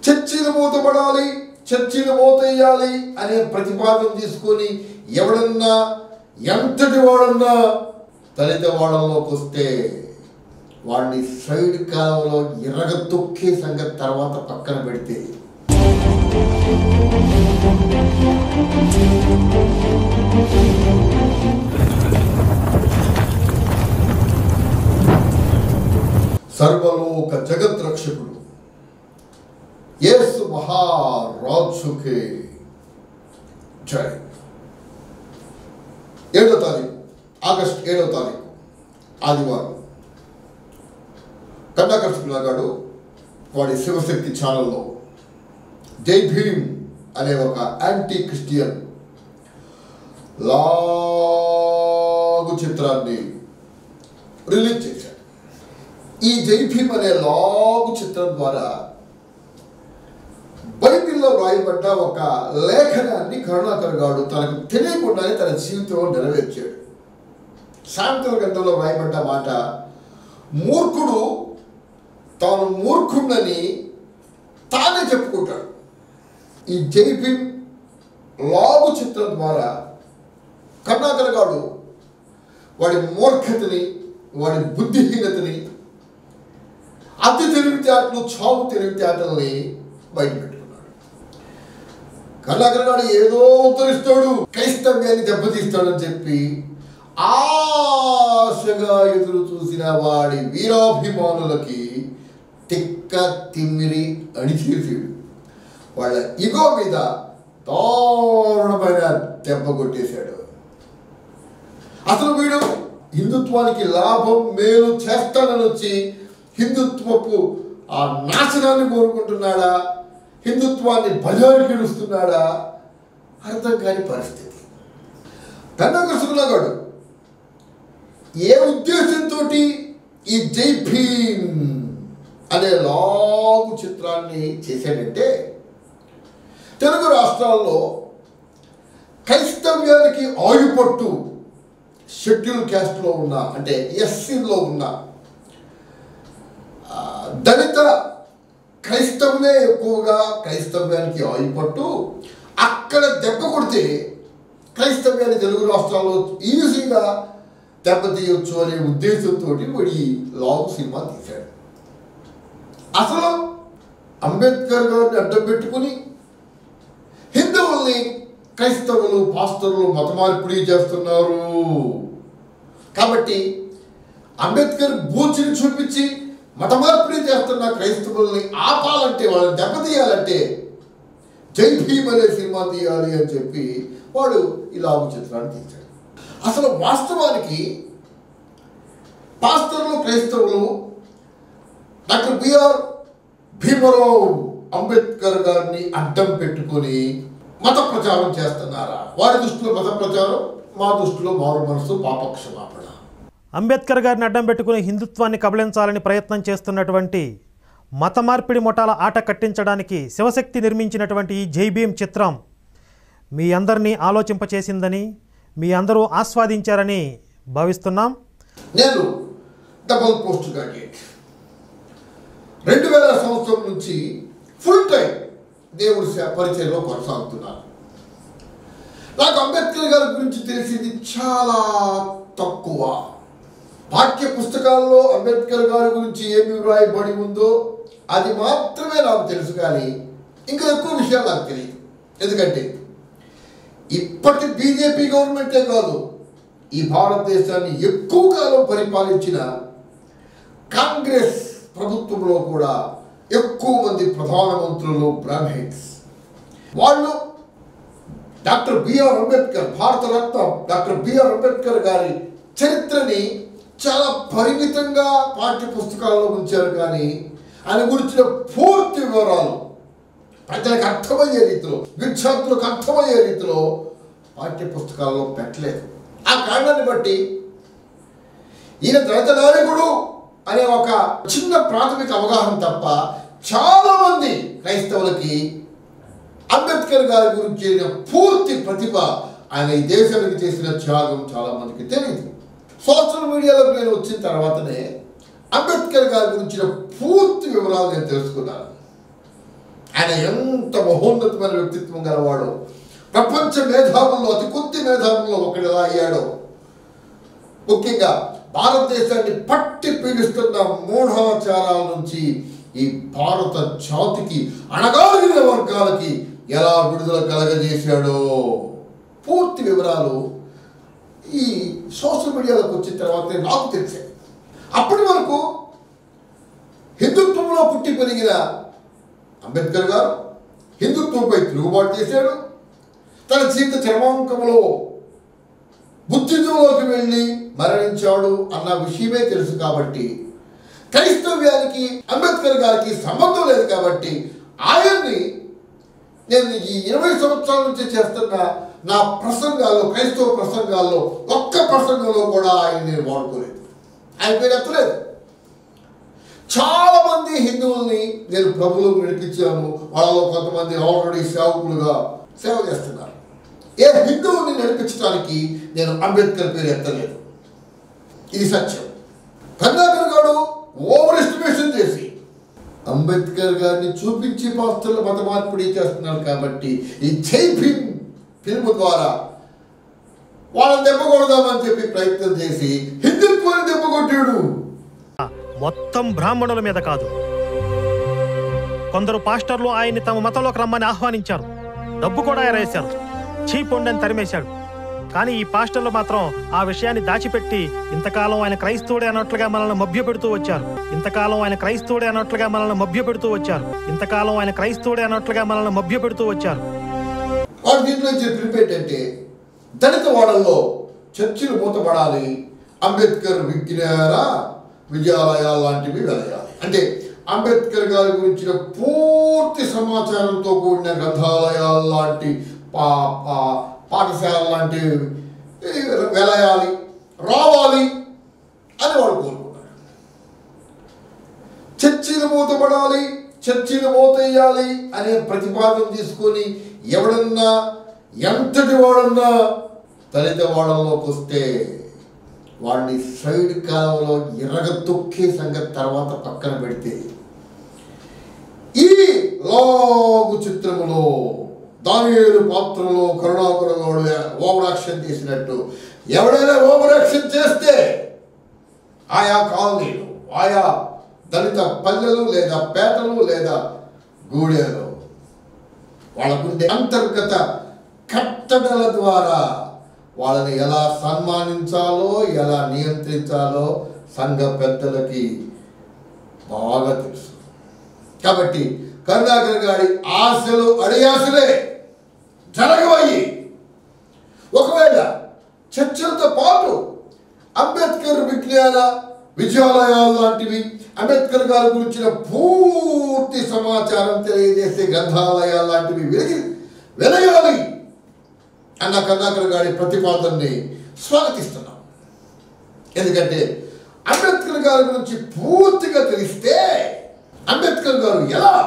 చర్చిలు మూతపడాలి చర్చిలు మూతేయాలి అనే ప్రతిపాదన తీసుకొని ఎవడన్నా ఎంతటి వాడన్నా దళిత వాళ్ళలోకి వస్తే వాడిని సైడ్ కాలంలో ఎర్రగ తొక్కే సంగతి తర్వాత పక్కన పెడితే సర్వలోక జగత్ రక్షకుడు యేసు మహారాజుకే జై ఏడో తారీఖు ఆగస్ట్ ఏడో తారీఖు ఆదివారం కన్నాకర్షకుల గాడు వాడి శివశక్తి ఛానల్లో జై భీమ్ అనే ఒక యాంటీ క్రిస్టియన్ లాగు చిత్రాన్ని రిలీజ్ చేశాడు ఈ జై భీమ్ అనే లాగు చిత్రం ద్వారా బైబిల్లో రాయబడ్డ ఒక లేఖనాన్ని కరుణాకర్ గారు తనకు తెలియకుండానే తన జీవితంలో నెరవేర్చాడు శాంతల గ్రంథంలో రాయబడ్డ మాట మూర్ఖుడు తాను మూర్ఖుడని తానే చెప్పుకుంటాడు ఈ జై భీమ్ లాగు చిత్రం ద్వారా కరుణాకర్ గారు వాడి మూర్ఖతని వాడి బుద్ధిహీనతని అతి తెలివితేటలు చావు తెలివితేటల్ని బయటపెట్టుకున్నాడు కరుణాకర్ గారు ఏదో ఉత్తరిస్తాడు క్రైస్తవ్యాన్ని దెబ్బతీస్తాడని చెప్పి ఆశగా ఎదురు చూసిన వాడి వీరాభిమానులకి తిక్క తిమ్మిరి అణిచేసాడు వాళ్ళ ఇగో మీద దారుణమైన దెబ్బ కొట్టేశాడు అసలు వీడు హిందుత్వానికి లాభం మేలు చేస్తానని వచ్చి హిందుత్వపు ఆ నాశనాన్ని కోరుకుంటున్నాడా హిందుత్వాన్ని బజారుకి ఇడుస్తున్నాడా అర్థం కాని పరిస్థితి కన్నకృష్ణగాడు ఏ ఉద్దేశంతో ఈ జై భీమ్ అనే లాగు చిత్రాన్ని చేశాడంటే తెలుగు రాష్ట్రాల్లో క్రైస్తవ్యానికి ఆయుపట్టు షెడ్యూల్ క్యాస్ట్లో ఉన్న అంటే ఎస్సీలో ఉన్న ఆ, దళిత క్రైస్తవులే ఎక్కువగా క్రైస్తవ్యానికి ఆయుపట్టు అక్కడ దెబ్బ కొడితే క్రైస్తవ్యాన్ని తెలుగు రాష్ట్రాల్లో ఈజీగా దెబ్బతీయొచ్చు అనే ఉద్దేశంతో వాడి లాంగ్ సినిమా తీశాడు అసలు అంబేద్కర్ గారిని అడ్డం పెట్టుకుని హిందువుల్ని క్రైస్తవులు పాస్టర్లు మత మార్పిడి చేస్తున్నారు కాబట్టి అంబేద్కర్ బూచిని చూపించి మత మార్పిడి చేస్తున్న క్రైస్తవుల్ని ఆపాలంటే వాళ్ళని దెబ్బతీయాలంటే జై భీమ్ అనే సినిమా తీయాలి అని చెప్పి వాడు ఈ లాగు చిత్రాన్ని తీశాడు అసలు వాస్తవానికి పాస్టర్లు క్రైస్తవులు డాక్టర్ బిఆర్ భీమరావు అంబేద్కర్ గారిని అడ్డం పెట్టుకొని మత ప్రచారం చేస్తున్నారా వారి దృష్టిలో మత ప్రచారం మా దృష్టిలో మారు మనసు పాపక్షమాపణ అంబేద్కర్ గారిని అడ్డం పెట్టుకుని హిందుత్వాన్ని కబళించాలని ప్రయత్నం చేస్తున్నటువంటి మత మార్పిడి ముఠాల ఆట కట్టించడానికి శివశక్తి నిర్మించినటువంటి ఈ జై భీమ్ చిత్రం మీ అందరినీ ఆలోచింపచేసిందని మీ అందరూ ఆస్వాదించారని భావిస్తున్నాం నేను డబల్ పోస్ట్ గ్రాడ్యుయేట్ రెండు వేల సంవత్సరం నుంచి ఫుల్ టైం దేవుడి సే- పరిచయంలో కొనసాగుతున్నాను నాకు అంబేద్కర్ గారి గురించి తెలిసింది చాలా తక్కువ పాఠ్య పుస్తకాల్లో అంబేద్కర్ గారి గురించి ఏమి వ్రాయబడి ఉందో అది మాత్రమే నాకు తెలుసు కానీ ఇంకా ఎక్కువ విషయాలు నాకు తెలియదు ఎందుకంటే ఇప్పటి బీజేపీ గవర్నమెంటే కాదు ఈ భారతదేశాన్ని ఎక్కువ కాలం పరిపాలించిన కాంగ్రెస్ ప్రభుత్వంలో కూడా ఎక్కువ మంది ప్రధానమంత్రులు బ్రాహ్మిన్స్ వాళ్ళు doctor BR Ambedkar Bharat Ratna doctor BR Ambedkar గారి చరిత్రని చాలా పరిమితంగా పాఠ్య పుస్తకాల్లో ఉంచారు కానీ ఆయన గురించిన పూర్తి వివరాలు ప్రజలకు అర్థమయ్యే రీతిలో విద్యార్థులకు అర్థమయ్యే రీతిలో పాఠ్య పుస్తకాల్లో పెట్టలేదు ఆ కారణాన్ని బట్టి ఈయన దళిత నాయకుడు అనే ఒక చిన్న ప్రాథమిక అవగాహన తప్ప చాలా మంది క్రైస్తవులకి అంబేద్కర్ గారి గురించి పూర్తి ప్రతిభ ఆయన ఈ దేశానికి చేసిన త్యాగం చాలా మందికి తెలియదు సోషల్ మీడియాలోకి నేను వచ్చిన తర్వాతనే అంబేద్కర్ గారి గురించిన పూర్తి వివరాలు నేను తెలుసుకున్నాను ఆయన ఆయన ఎంత మహోన్నతమైన వ్యక్తిత్వం గలవాడు ప్రపంచ మేధావుల్లో అతి కొద్ది మేధావుల్లో ఒకటిలా అయ్యాడు ముఖ్యంగా భారతదేశాన్ని పట్టి పీడిస్తున్న మూఢాచారాల నుంచి ఈ భారత జాతికి అణగారిన వర్గాలకి ఎలా విడుదల కలగజేశాడో పూర్తి వివరాలు ఈ సోషల్ మీడియాలోకి వచ్చిన తర్వాతే నాకు తెలిసాయి అప్పటి వరకు హిందుత్వంలో పుట్టి పెరిగిన అంబేద్కర్ గారు హిందుత్వంపై తిరుగుబాటు చేశాడు తన జీవిత చర్మాంకంలో బుద్ధిజంలోకి వెళ్ళి మరణించాడు అన్న విషయమే తెలుసు కాబట్టి క్రైస్తవ్యానికి అంబేద్కర్ గారికి సంబంధం లేదు కాబట్టి ఆయన్ని నేను ఈ ఇరవై సంవత్సరాల నుంచి చేస్తున్న నా ప్రసంగాల్లో క్రైస్తవ ప్రసంగాల్లో ఒక్క ప్రసంగంలో కూడా ఆయన నేను వాడుకోలేదు ఆయన పేరు ఎత్తలేదు చాలా మంది హిందువుల్ని నేను ప్రభువులకు నడిపించాను వాళ్ళలో కొంతమంది ఆల్రెడీ సేవకులుగా సేవ చేస్తున్నారు ఏ హిందువుని నడిపించడానికి నేను అంబేద్కర్ పేరు ఎత్తలేదు ఇది సత్యం కర్ణాకర్ గారు ఓవర్ ఎస్టిమేషన్ చేసి అంబేద్కర్ గారిని చూపించి పాస్తుల మత మార్పిడి చేస్తున్నారు కాబట్టి ఈ జై భీమ్ ఫిల్మ్ ద్వారా వాళ్ళని దెబ్బకొడదామని చెప్పి ప్రయత్నం చేసి హిందుత్వాన్ని దెబ్బకొట్టాడు మొత్తం బ్రాహ్మణుల మీద కాదు కొందరు పాస్టర్లు ఆయన్ని తమ మతంలోకి రమ్మని ఆహ్వానించారు డబ్బు కూడా ఎరేశారు చీపొండని తరిమేశాడు కానీ ఈ పాస్టర్లు మాత్రం ఆ విషయాన్ని దాచిపెట్టి ఇంతకాలం ఆయన క్రైస్తవుడే అన్నట్లుగా మనల్ని మభ్యపెడుతూ వచ్చారు ఇంతకాలం ఆయన క్రైస్తవుడే అన్నట్లుగా మనల్ని మభ్యపెడుతూ వచ్చారు ఇంతకాలం ఆయన క్రైస్తవుడే అన్నట్లుగా మనల్ని మభ్యపెడుతూ వచ్చారు వాడు దీంట్లో చెప్పిన ఏంటంటే దళిత వాడల్లో చర్చిలు మూతపడాలి అంబేద్కర్ విజ్ఞాన విద్యాలయాలు లాంటివి వెలయాలి అంటే అంబేద్కర్ గారి గురించిన పూర్తి సమాచారంతో కూడిన గ్రంథాలయాలు లాంటి పా పా- పాఠశాల లాంటివి ఈ వెలయాలి రావాలి అని వాడు కోరుకున్నాడు చర్చిలు మూతపడాలి చర్చిలు మూతేయాలి అనే ప్రతిపాదన తీసుకొని ఎవడన్నా ఎంతటి వాడన్నా దళిత వాడల్లోకి వస్తే వాడిని సైడ్ కాలంలో ఎర్రగ తొక్కే సంగతి తర్వాత పక్కన పెడితే ఈ లాగు చిత్రములో దానియేలు పాత్రలో కరుణాకరగౌడు ఓవర్ యాక్షన్ చేసినట్టు ఎవడైనా ఓవర్ యాక్షన్ చేస్తే ఆయా కాలనీలు ఆయా దళిత పల్లెలు లేదా పేటలు లేదా గూడెలు వాళ్ళకుండే అంతర్గత కట్టడల ద్వారా వాళ్ళని ఎలా సన్మానించాలో ఎలా నియంత్రించాలో సంఘ పెద్దలకి బాగా తెలుసు కాబట్టి కరుణాకర్ గారి ఆశలు అడియాసలే జరగవయ్యి ఒకవేళ చర్చలతో పాటు అంబేద్కర్ విజ్ఞాన విద్యాలయాలు లాంటివి అంబేద్కర్ గారి గురించిన పూర్తి సమాచారం తెలియజేసే గ్రంథాలయాలు లాంటివి వెలిగి వెలగాలి అన్న కరుణాకర్ గారి ప్రతిపాదనని స్వాగతిస్తున్నాం ఎందుకంటే అంబేద్కర్ గారి గురించి పూర్తిగా తెలిస్తే అంబేద్కర్ గారు ఎలా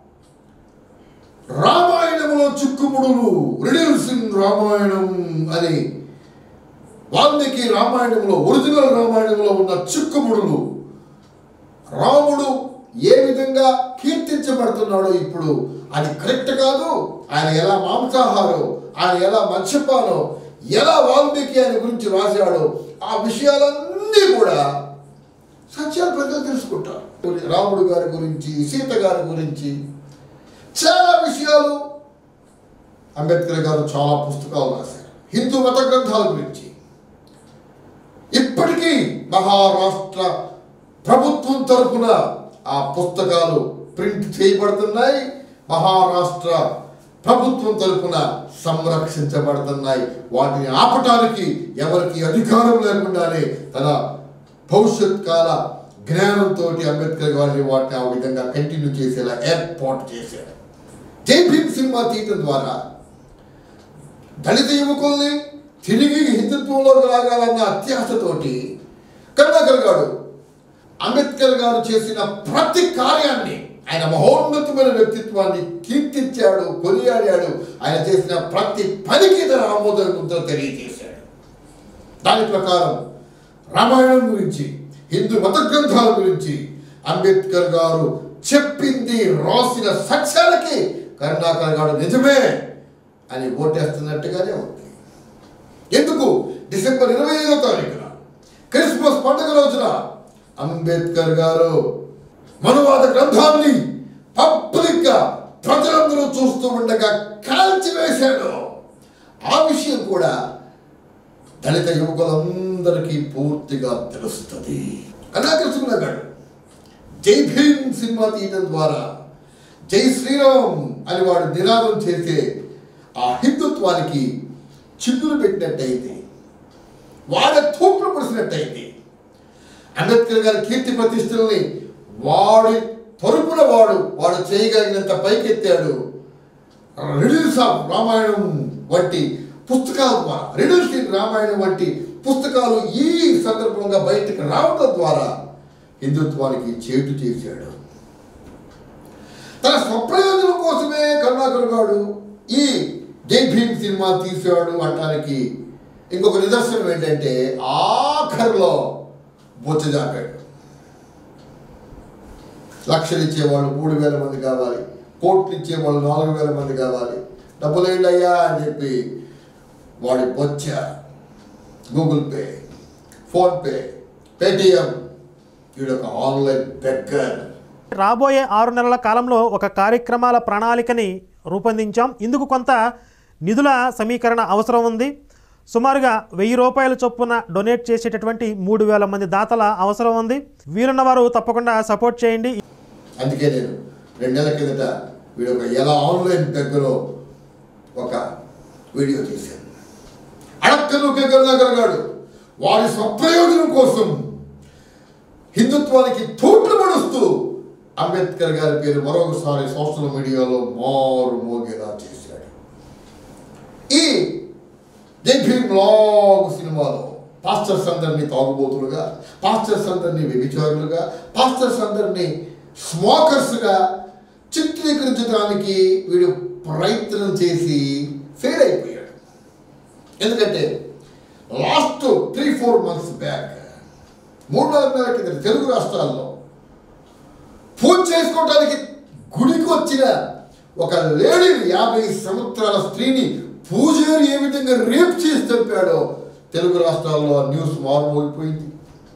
రామాయణంలో చిక్కుముడులు రిడిల్స్ ఇన్ రామాయణం అని వాల్మీకి రామాయణంలో ఒరిజినల్ రామాయణంలో ఉన్న చిక్కుముడులు రాముడు ఏ విధంగా కీర్తించబడుతున్నాడో ఇప్పుడు అది కరెక్ట్ కాదు ఆయన ఎలా మాంసాహారం ఆయన ఎలా మత్స్యపానం ఎలా వాల్మీకి ఆయన గురించి రాశాడో ఆ విషయాలన్నీ కూడా సత్యాలు ప్రజలు తెలుసుకుంటారు రాముడు గారి గురించి సీత గారి గురించి చాలా విషయాలు అంబేద్కర్ గారు చాలా పుస్తకాలు రాశారు హిందూ మత గ్రంథాల గురించి ఇప్పటికీ మహారాష్ట్ర ప్రభుత్వం తరపున ఆ పుస్తకాలు ప్రింట్ చేయబడుతున్నాయి మహారాష్ట్ర ప్రభుత్వం తరపున సంరక్షించబడుతున్నాయి వాటిని ఆపటానికి ఎవరికి అధికారం లేకుండానే తన భవిష్యత్ కాల జ్ఞానంతో అంబేద్కర్ గారిని వాటిని ఆ విధంగా కంటిన్యూ చేసేలా ఏర్పాటు చేశాడు జై భీమ్ సినిమా తీయటం ద్వారా దళిత యువకుల్ని తిరిగి హిందుత్వంలోకి రాగాలన్న అత్యాశతోటి కరుణాకర్ గారు అంబేద్కర్ గారు చేసిన ప్రతి కార్యాన్ని ఆయన మహోన్నతమైన వ్యక్తిత్వాన్ని కీర్తించాడు కొనియాడాడు ఆయన చేసిన ప్రతి పనికి తన ఆమోద ముద్ర తెలియజేశాడు దాని ప్రకారం రామాయణం గురించి హిందూ మత గ్రంథాల గురించి అంబేద్కర్ గారు చెప్పింది రాసిన సత్యాలకి కరుణాకర్ గారు నిజమే అని ఓటేస్తున్నట్టుగానే ఉంది ఎందుకు డిసెంబర్ ఇరవై ఐదో తారీఖున క్రిస్మస్ పండుగ రోజున అంబేద్కర్ గారు మనువాద గ్రంథాన్ని పబ్లిక్ గా ప్రజలందరూ చూస్తూ ఉండగా కాల్చివేశాడు ఆ విషయం కూడా దళిత యువకులందరికీ పూర్తిగా తెలుస్తుంది కళాకృష్ణ గారు జై భీమ్ సినిమా తీయడం ద్వారా జై శ్రీరామ్ అని వాడు నినాదం చేసే ఆ హిందుత్వానికి చిల్లులు పెట్టినట్టయితే వాడ తూపులు పడిసినట్టయితే అంబేద్కర్ గారి కీర్తి ప్రతిష్టల్ని వాడి తరపున వాడు వాడు చేయగలిగినంత పైకెత్తాడు రిడిల్స్ ఆఫ్ రామాయణం వంటి పుస్తకాల ద్వారా రిడిల్స్ ఇన్ రామాయణం వంటి పుస్తకాలు ఈ సందర్భంగా బయటకు రావడం ద్వారా హిందుత్వానికి చేటు చేశాడు తన స్వప్రయోజనం కోసమే కరుణాకర్ గారు ఈ జై భీమ్ సినిమా తీశాడు అనడానికి ఇంకొక నిదర్శనం ఏంటంటే ఆఖరిలో బొచ్చజాపాడు లక్షలు ఇచ్చేవాళ్ళు మూడు వేల మంది కావాలి కోట్లు ఇచ్చేవాళ్ళు నాలుగు వేల మంది కావాలి డబ్బులు ఏంటయ్యా అని చెప్పి వాడి బొచ్చ గూగుల్ పే ఫోన్పే పేటిఎం వీడొక ఆన్లైన్ బెగ్గర్ రాబోయే ఆరు నెలల కాలంలో ఒక కార్యక్రమాల ప్రణాళికని రూపొందించాం ఇందుకు కొంత నిధుల సమీకరణ అవసరం ఉంది సుమారుగా వెయ్యి రూపాయల చొప్పున డొనేట్ చేసేటటువంటి మూడు వేల మంది దాతల అవసరం ఉంది వీలున్న వారు తప్పకుండా సపోర్ట్ చేయండి అందుకే నేను రెండు నెలల కిందట వీడు ఒక ఎలా ఆన్లైన్ దగ్గర ఒక వీడియో తీశాను అడక్కను కరుణాకరగాడు వారి స్వప్రయోజనం కోసం హిందుత్వానికి తూట్లు పడుస్తూ అంబేద్కర్ గారి పేరు మరొకసారి సోషల్ మీడియాలో మారు మోగేలా చేశాడు ఈ జై భీమ్ లాగ్ సినిమాలో పాస్టర్స్ అందరినీ తాగుబోతులుగా పాస్టర్స్ అందరినీ వ్యభిచారులుగా పాస్టర్స్ అందరినీ స్మోకర్స్గా చిత్రీకరించడానికి వీడు ప్రయత్నం చేసి ఫెయిల్ అయిపోయాడు ఎందుకంటే last three four months back మూడు నాలుగు నెలల కింద తెలుగు రాష్ట్రాల్లో పూజ చేసుకోవడానికి గుడికి వచ్చిన ఒక లేడీ యాభై సంవత్సరాల స్త్రీని పూజారి ఏ విధంగా రేప్ చేసి చంపాడో తెలుగు రాష్ట్రాల్లో ఆ న్యూస్ మారుమోగిపోయింది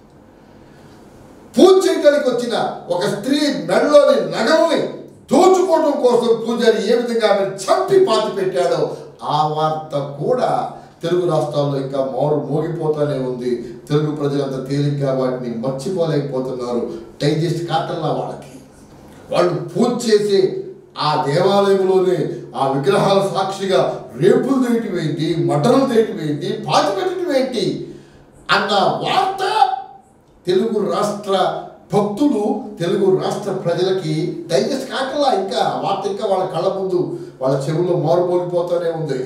పూజ చేయడానికి వచ్చిన ఒక స్త్రీ మెడలోని నగల్ని దోచుకోవడం కోసం పూజారి ఏ విధంగా ఆమె చంపి పాతి పెట్టాడో ఆ వార్త కూడా తెలుగు రాష్ట్రాల్లో ఇంకా మారు మోగిపోతూనే ఉంది తెలుగు ప్రజలంతా తేలిగ్గా వాటిని మర్చిపోలేకపోతున్నారు డైజెస్ట్ కాటల్లా వాళ్ళకి వాళ్ళు పూజ చేసి ఆ దేవాలయంలోనే ఆ విగ్రహాల సాక్షిగా రేపులు చేయటం ఏంటి మటలు చేయటం ఏంటి పాతి పెట్టడం ఏంటి అన్న వార్త తెలుగు రాష్ట్ర భక్తులు తెలుగు రాష్ట్ర ప్రజలకి డైజెస్ట్ కాకలా ఇంకా ఆ వార్త ఇంకా వాళ్ళ కళ్ళ ముందు వాళ్ళ చెవుల్లో మారుమోగిపోతూనే ఉంది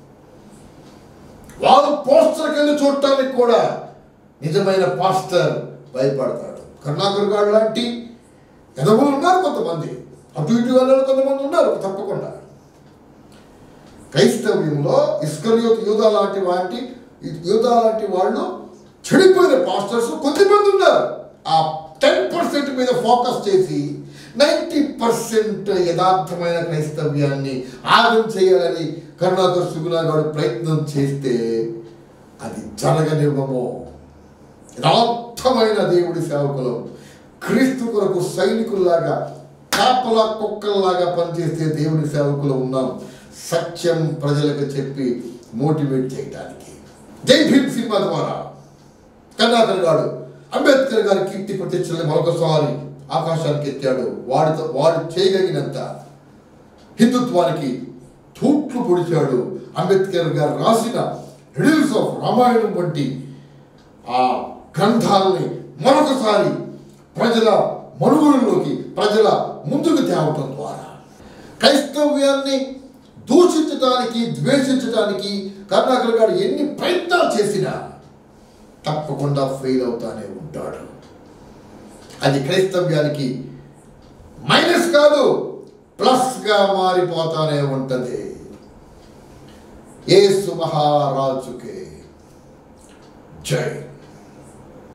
వాళ్ళు పోస్టర్కి వెళ్ళి చూడటానికి కూడా నిజమైన పాస్టర్ భయపడతాడు కరుణాకర్ గారు లాంటి ఎదవులు ఉన్నారు కొంతమంది అటు ఇటు వెళ్ళాలి కొంతమంది ఉన్నారు తప్పకుండా క్రైస్తవ్యంలో ఇస్కరియోత్ యూదా లాంటి వాటి యూదా లాంటి వాళ్ళు చెడిపోయిన పాస్టర్స్ కొద్దిమంది ఉన్నారు ఆ టెన్ పర్సెంట్ మీద ఫోకస్ చేసి నైంటీ పర్సెంట్ యథార్థమైన క్రైస్తవ్యాన్ని ఆగం చేయాలని కరుణాకర్ సుగుణాగాడు ప్రయత్నం చేస్తే అది జరగనివ్వము యథార్థమైన దేవుడి సేవకులు క్రీస్తు కొరకు సైనికుల్లాగా కాపలా కుక్కల్లాగా పనిచేసే దేవుని సేవకులు ఉన్నాం సత్యం ప్రజలకు చెప్పి మోటివేట్ చేయడానికి జై భీమ్ సినిమా ద్వారా కర్ణాకర్ గారు అంబేద్కర్ గారి కీర్తి ప్రతిష్టని మరొకసారి ఆకాశానికి ఎత్తాడు వాడితో వాడు చేయగలిగినంత హిందుత్వానికి తూట్లు పొడిచాడు అంబేద్కర్ గారు రాసిన రిడిల్స్ ఆఫ్ రామాయణం వంటి ఆ గ్రంథాలని మరొకసారి ప్రజల మనుగడలోకి ప్రజల ముందుకు తేవటం ద్వారా క్రైస్తవ్యాన్ని దూషించడానికి ద్వేషించడానికి కరుణాకర్ గారు ఎన్ని ప్రయత్నాలు చేసినా తప్పకుండా ఫెయిల్ అవుతానే ఉంటాడు అది క్రైస్తవ్యానికి మైనస్ కాదు ప్లస్గా మారిపోతానే ఉంటది ఏసు మహారాజుకే జై